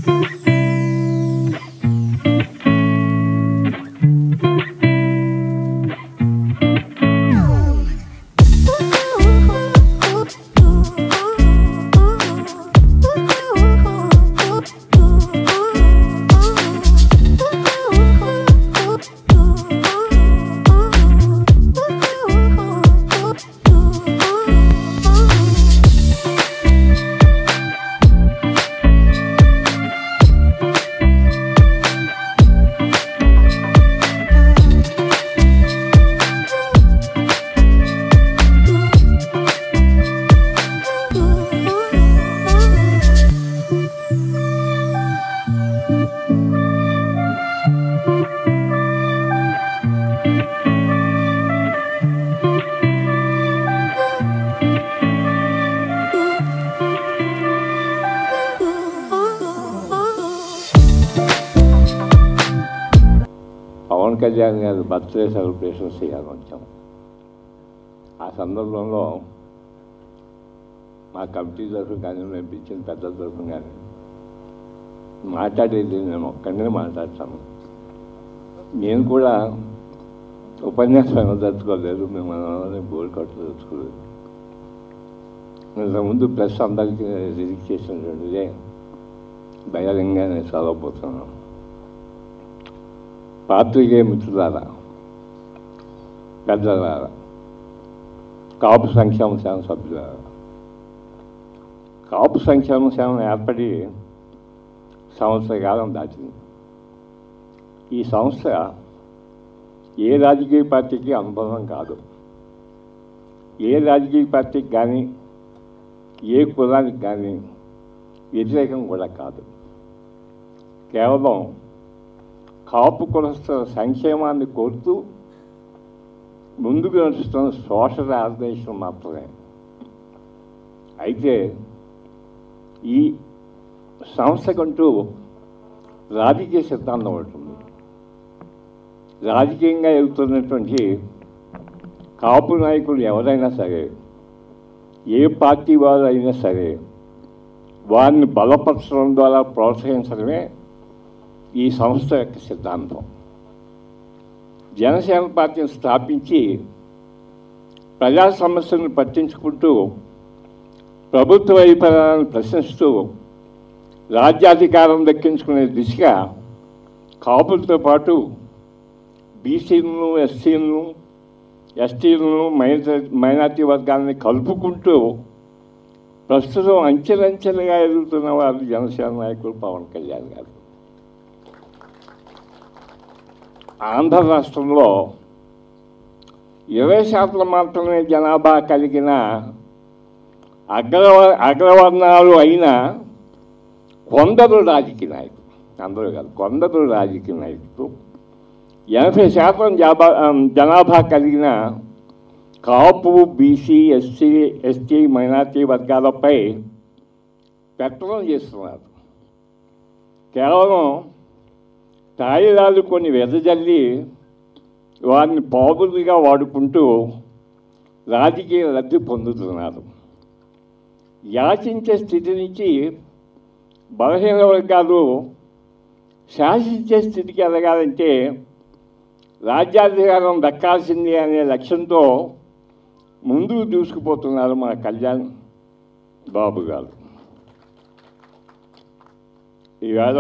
పవన్ కళ్యాణ్ గారి birthday celebrations చేయాలని వచ్చాం ఆ సందర్భంలో మా కమిటీ తరఫున కానీ మేము పిలిచిన పెద్దల తరఫున కానీ మాట్లాడేది నేను ఒక్కడనే మాట్లాడతాను నేను కూడా ఉపన్యాసం ఇవ్వదలుచుకోలేదు మేము అందరం గోల్ కట్టదలుచుకోలేదు ఇంతకుముందు ప్రెస్ అందరికీ రిలీజ్ చేసినటువంటిదే బహిరంగా నేను చదవబోతున్నాను పాత్రికేయ మిత్రులారా పెద్దలారా కాపు సంక్షేమ సేవ సభ్యులారా కాపు సంక్షేమ సేవ ఏర్పడి సంవత్సర కాలం దాటింది ఈ సంస్థ ఏ రాజకీయ పార్టీకి అనుభవం కాదు ఏ రాజకీయ పార్టీకి కానీ ఏ కులానికి కానీ వ్యతిరేకం కూడా కాదు కేవలం కాపు కులస్తుల సంక్షేమాన్ని కోరుతూ ముందుకు నడుస్తున్న సోషల్ ఆర్గనైజేషన్ మాత్రమే అయితే ఈ సంస్థకంటూ రాజకీయ సిద్ధాంతం ఉంటుంది రాజకీయంగా ఎదుగుతున్నటువంటి కాపు నాయకులు ఎవరైనా సరే ఏ పార్టీ వారు అయినా సరే వారిని బలపరచడం ద్వారా ప్రోత్సహించడమే ఈ సంస్థ యొక్క సిద్ధాంతం జనసేన పార్టీని స్థాపించి ప్రజా సమస్యలను పట్టించుకుంటూ ప్రభుత్వ వైఫల్యాలను ప్రశ్నిస్తూ రాజ్యాధికారం దక్కించుకునే దిశగా కాపులతో పాటు బీసీలను ఎస్సీలను ఎస్టీలను మైనార్టీ వర్గాలని కలుపుకుంటూ ప్రస్తుతం అంచెలంచెలుగా ఎదుగుతున్న వారు జనసేన నాయకులు పవన్ కళ్యాణ్ గారు ఆంధ్ర రాష్ట్రంలో ఇరవై శాతం మాత్రమే జనాభా కలిగిన అగ్రవ అగ్రవర్ణాలు అయిన కొందరు రాజకీయ నాయకులు అందరూ కాదు కొందరు రాజకీయ నాయకులు ఎనభై శాతం జాబా జనాభా కలిగిన Kapu BC SC ST minority వర్గాలపై పెత్తనం చేస్తున్నారు కేవలం తాయిలాలు కొన్ని వెదజల్లి వారిని పాపులుగా వాడుకుంటూ రాజకీయ లబ్ధి పొందుతున్నారు యాచించే స్థితి నుంచి బలహీన వర్గాలు శాసించే స్థితికి ఎదగాలంటే రాజ్యాధికారం దక్కాల్సింది అనే లక్ష్యంతో ముందుకు దూసుకుపోతున్నారు మన కళ్యాణ్ బాబు గారు ఈవేళ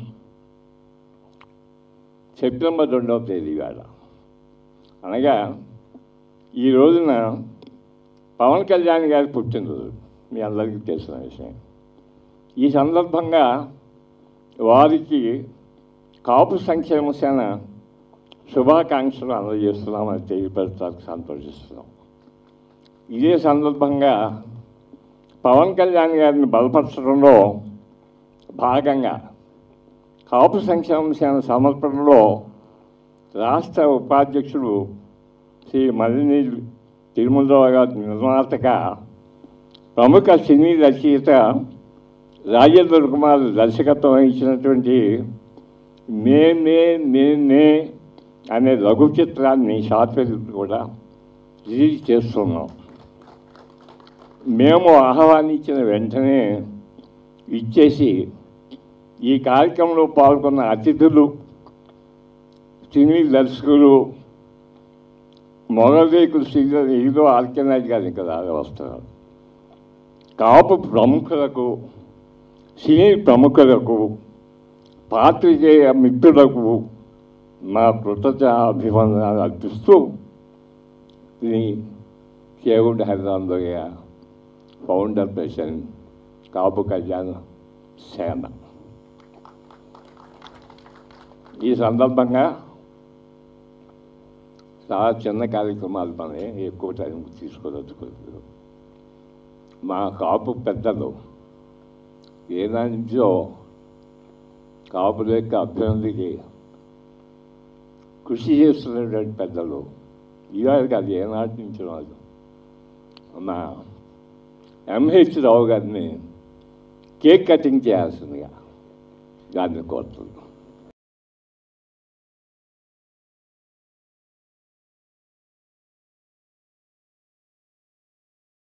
సెప్టెంబర్ రెండవ తేదీ వేళ అనగా ఈ రోజున పవన్ కళ్యాణ్ గారి పుట్టినరోజు మీ అందరికీ తెలిసిన విషయం ఈ సందర్భంగా వారికి కాపు సంక్షేమ సేన శుభాకాంక్షలు అందజేస్తున్నామని తెలియపరచడానికి సంతోషిస్తున్నాం ఇదే సందర్భంగా పవన్ కళ్యాణ్ గారిని బలపరచడంలో భాగంగా కాపు సంక్షేమ సేన సమర్పణలో రాష్ట్ర ఉపాధ్యక్షుడు శ్రీ మల్లిని తిరుమలరావు గారి నిర్మాతగా ప్రముఖ సినీ రచయిత రాజేంద్ర కుమార్ దర్శకత్వం వహించినటువంటి నే నే నే నే అనే లఘు చిత్రాన్ని షార్ట్ ఫిల్మ్ కూడా రిలీజ్ చేస్తున్నాం మేము ఆహ్వానించిన వెంటనే ఇచ్చేసి ఈ కార్యక్రమంలో పాల్గొన్న అతిథులు సినీ దర్శకులు మొగదేకులు శ్రీధర్ హీరో ఆర్కెనాయ్ గారు ఇంకా రాగా వస్తున్నారు కాపు ప్రముఖులకు సినీ ప్రముఖులకు పాత్రికేయ మిత్రులకు మా కృతజ్ఞ అభివందనాలు అర్పిస్తూ ఇది చేగుండ హరిరాందయ్య ఫౌండర్ ప్రెసిడెంట్ కాపు కళ్యాణ సేన ఈ సందర్భంగా చాలా చిన్న కార్యక్రమాలు పని ఎక్కువ టైం తీసుకోదలుచుకోలేదు మా కాపు పెద్దలు ఏనాటి నుంచో కాపుల యొక్క అభ్యున్నతికి కృషి చేస్తున్నటువంటి పెద్దలు ఇవాళ కాదు ఏనాటి నుంచి వాళ్ళు మా ఎంహెచ్ రావు గారిని కేక్ కటింగ్ చేయాల్సిందిగా దాన్ని కోరుతున్నాను